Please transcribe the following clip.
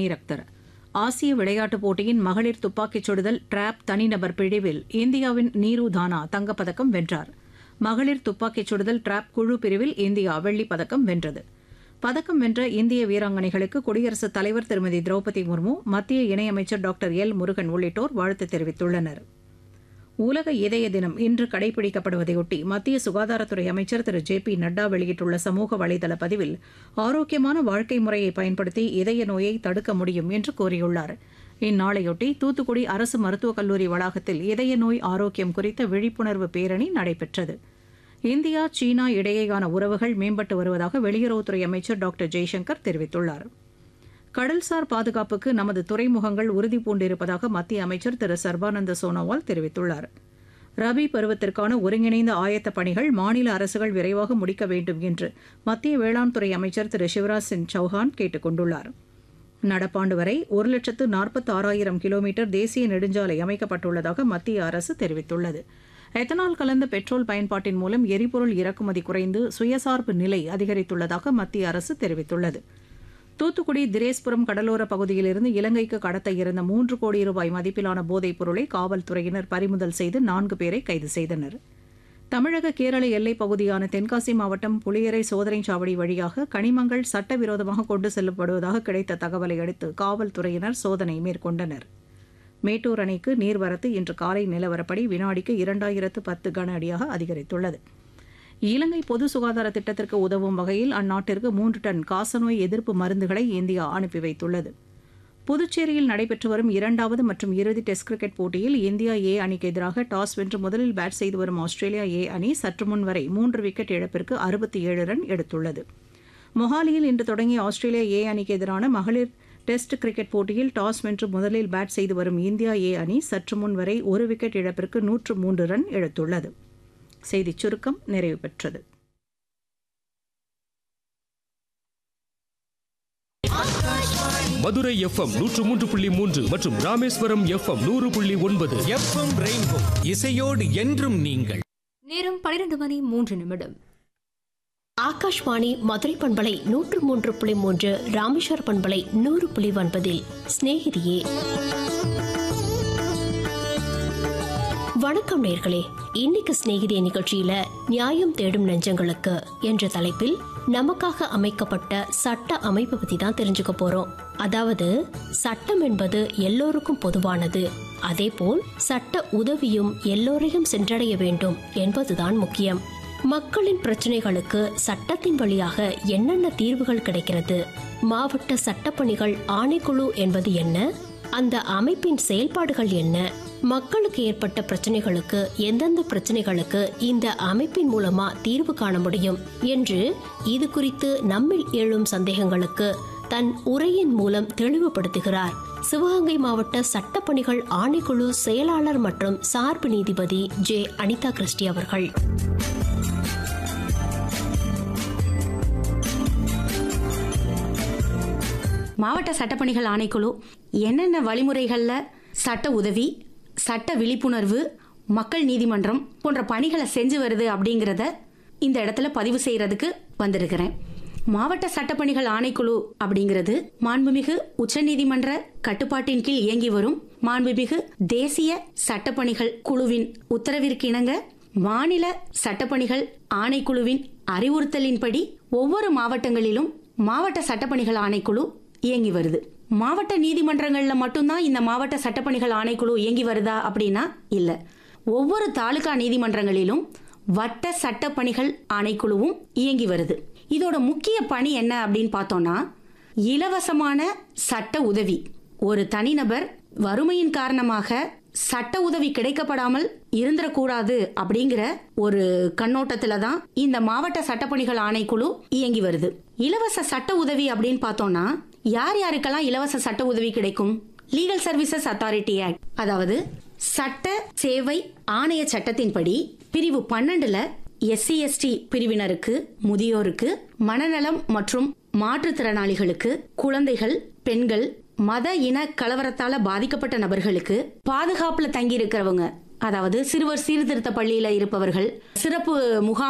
முனீர் அக்தர் ஆசிய விளையாட்டுப் போட்டியின் மகளிர் துப்பாக்கிச் சுடுதல் டிராப் தனிநபர் பிரிவில் இந்தியாவின் நீரு தானா தங்கப்பதக்கம் வென்றார் மகளிர் துப்பாக்கிச் சுடுதல் டிராப் குழு பிரிவில் இந்தியா வெள்ளிப் பதக்கம் வென்றது பதக்கம் வென்ற இந்திய வீராங்கனைகளுக்கு குடியரசுத் தலைவர் திருமதி திரௌபதி முர்மு மத்திய இணையமைச்சர் டாக்டர் எல் முருகன் உள்ளிட்டோர் வாழ்த்து தெரிவித்துள்ளனர் உலக இதய தினம் இன்று கடைபிடிக்கப்படுவதையொட்டி மத்திய சுகாதாரத்துறை அமைச்சர் திரு ஜே பி நட்டா வெளியிட்டுள்ள சமூக வலைதள பதிவில் ஆரோக்கியமான வாழ்க்கை முறையை பயன்படுத்தி இதய நோயை தடுக்க முடியும் என்று கூறியுள்ளார் இந்நாளையொட்டி தூத்துக்குடி அரசு மருத்துவக் கல்லூரி வளாகத்தில் இதய நோய் ஆரோக்கியம் குறித்த விழிப்புணர்வு பேரணி நடைபெற்றது இந்தியா சீனா இடையேயான உறவுகள் மேம்பட்டு வருவதாக வெளியுறவுத்துறை அமைச்சர் டாக்டர் ஜெய்சங்கர் தெரிவித்துள்ளார் கடல்சார் பாதுகாப்புக்கு நமது துறைமுகங்கள் உறுதி பூண்டிருப்பதாக மத்திய அமைச்சர் திரு சர்பானந்த சோனோவால் தெரிவித்துள்ளார் ரபி பருவத்திற்கான ஒருங்கிணைந்த ஆயத்த பணிகள் மாநில அரசுகள் விரைவாக முடிக்க வேண்டும் என்று மத்திய வேளாண் துறை அமைச்சர் திரு சிவராஜ் சிங் சௌஹான் கேட்டுக் கொண்டுள்ளார் நடப்பாண்டு வரை ஒரு லட்சத்து நாற்பத்தி ஆறாயிரம் கிலோமீட்டர் தேசிய நெடுஞ்சாலை அமைக்கப்பட்டுள்ளதாக மத்திய அரசு தெரிவித்துள்ளது எத்தனால் கலந்த பெட்ரோல் பயன்பாட்டின் மூலம் எரிபொருள் இறக்குமதி குறைந்து சுயசார்பு நிலை அதிகரித்துள்ளதாக மத்திய அரசு தெரிவித்துள்ளது தூத்துக்குடி திரேஸ்புரம் கடலோர பகுதியிலிருந்து இலங்கைக்கு கடத்த இருந்த மூன்று கோடி ரூபாய் மதிப்பிலான போதைப் பொருளை காவல்துறையினர் பறிமுதல் செய்து நான்கு பேரை கைது செய்தனர் தமிழக கேரள எல்லைப் பகுதியான தென்காசி மாவட்டம் புளியரை சோதனைச் சாவடி வழியாக கனிமங்கள் சட்டவிரோதமாக கொண்டு செல்லப்படுவதாக கிடைத்த தகவலை அடுத்து காவல்துறையினர் சோதனை மேற்கொண்டனர் மேட்டூர் அணைக்கு நீர்வரத்து இன்று காலை நிலவரப்படி வினாடிக்கு இரண்டாயிரத்து பத்து கன அடியாக அதிகரித்துள்ளது இலங்கை பொது சுகாதார திட்டத்திற்கு உதவும் வகையில் அந்நாட்டிற்கு மூன்று டன் காசநோய் எதிர்ப்பு மருந்துகளை இந்தியா அனுப்பி வைத்துள்ளது புதுச்சேரியில் நடைபெற்று வரும் இரண்டாவது மற்றும் இறுதி டெஸ்ட் கிரிக்கெட் போட்டியில் இந்தியா ஏ அணிக்கு எதிராக டாஸ் வென்று முதலில் பேட் செய்து வரும் ஆஸ்திரேலியா ஏ அணி சற்று முன் வரை மூன்று விக்கெட் இழப்பிற்கு அறுபத்தி ஏழு ரன் எடுத்துள்ளது மொஹாலியில் இன்று தொடங்கிய ஆஸ்திரேலியா ஏ அணிக்கு எதிரான மகளிர் டெஸ்ட் கிரிக்கெட் போட்டியில் டாஸ் வென்று முதலில் பேட் செய்து வரும் இந்தியா ஏ அணி சற்று முன் வரை ஒரு விக்கெட் இழப்பிற்கு நூற்று மூன்று ரன் எடுத்துள்ளது செய்திச் சுருக்கம் நிறைவு பெற்றது மதுரை எஃப்எம் நூற்று மூன்று புள்ளி மூன்று மற்றும் ராமேஸ்வரம் எஃப்எம் நூறு புள்ளி ஒன்பது எஃப்எம் ரெயின்போ இசையோடு என்றும் நீங்கள் நேரம் பன்னிரண்டு மணி மூன்று நிமிடம் ஆகாஷ்வாணி மதுரை பண்பலை நூற்று மூன்று புள்ளி மூன்று ராமேஸ்வர பண்பலை நூறு புள்ளி ஒன்பதில் சிநேகிதியே வணக்கம் நேர்களே இன்னைக்கு சிநேகிதிய நிகழ்ச்சியில நியாயம் தேடும் நெஞ்சங்களுக்கு என்ற தலைப்பில் நமக்காக அமைக்கப்பட்ட சட்ட அமைப்பை பத்தி தான் தெரிஞ்சுக்க போறோம் அதாவது சட்டம் என்பது எல்லோருக்கும் பொதுவானது அதேபோல் சட்ட உதவியும் எல்லோரையும் சென்றடைய வேண்டும் என்பதுதான் முக்கியம் மக்களின் பிரச்சனைகளுக்கு சட்டத்தின் வழியாக என்னென்ன தீர்வுகள் கிடைக்கிறது மாவட்ட சட்டப்பணிகள் ஆணைக்குழு என்பது என்ன அந்த அமைப்பின் செயல்பாடுகள் என்ன மக்களுக்கு ஏற்பட்ட பிரச்சனைகளுக்கு எந்தெந்த பிரச்சனைகளுக்கு இந்த அமைப்பின் மூலமா தீர்வு காண முடியும் என்று இது குறித்து நம்மில் எழும் சந்தேகங்களுக்கு தன் உரையின் மூலம் தெளிவுபடுத்துகிறார் சிவகங்கை மாவட்ட சட்டப்பணிகள் ஆணைக்குழு செயலாளர் மற்றும் சார்பு நீதிபதி ஜே அனிதா கிறிஸ்டி அவர்கள் மாவட்ட சட்டப்பணிகள் ஆணைக்குழு என்னென்ன வழிமுறைகளில் சட்ட உதவி சட்ட விழிப்புணர்வு மக்கள் நீதிமன்றம் போன்ற பணிகளை செஞ்சு வருது அப்படிங்கிறத இந்த இடத்துல பதிவு செய்யறதுக்கு வந்திருக்கிறேன் மாவட்ட சட்டப்பணிகள் ஆணைக்குழு அப்படிங்கிறது மாண்புமிகு உச்சநீதிமன்ற கட்டுப்பாட்டின் கீழ் இயங்கி வரும் மாண்புமிகு தேசிய சட்டப்பணிகள் குழுவின் உத்தரவிற்கு இணங்க மாநில சட்டப்பணிகள் ஆணைக்குழுவின் அறிவுறுத்தலின்படி ஒவ்வொரு மாவட்டங்களிலும் மாவட்ட சட்டப்பணிகள் ஆணைக்குழு இயங்கி வருது மாவட்ட நீதிமன்றங்கள்ல மட்டும்தான் இந்த மாவட்ட சட்டப்பணிகள் ஆணைக்குழு இயங்கி வருதா அப்படின்னா இல்ல ஒவ்வொரு தாலுகா நீதிமன்றங்களிலும் வட்ட சட்டப்பணிகள் ஆணைக்குழுவும் இயங்கி வருது இதோட முக்கிய பணி என்ன அப்படின்னு பார்த்தோம்னா இலவசமான சட்ட உதவி ஒரு தனிநபர் வறுமையின் காரணமாக சட்ட உதவி கிடைக்கப்படாமல் இருந்துடக்கூடாது அப்படிங்கிற ஒரு கண்ணோட்டத்துல தான் இந்த மாவட்ட சட்டப்பணிகள் ஆணைக்குழு இயங்கி வருது இலவச சட்ட உதவி அப்படின்னு பார்த்தோம்னா யார் யாருக்கெல்லாம் இலவச சட்ட உதவி கிடைக்கும் லீகல் சர்வீசஸ் அத்தாரிட்டி ஆக்ட் அதாவது சட்ட சேவை ஆணைய சட்டத்தின்படி பிரிவு பன்னெண்டுல எஸ்சி எஸ்டி பிரிவினருக்கு முதியோருக்கு மனநலம் மற்றும் மாற்றுத்திறனாளிகளுக்கு குழந்தைகள் பெண்கள் மத இன கலவரத்தால பாதிக்கப்பட்ட நபர்களுக்கு பாதுகாப்புல தங்கி இருக்கிறவங்க அதாவது சிறுவர் சீர்திருத்த பள்ளியில இருப்பவர்கள் சிறப்பு முகாம்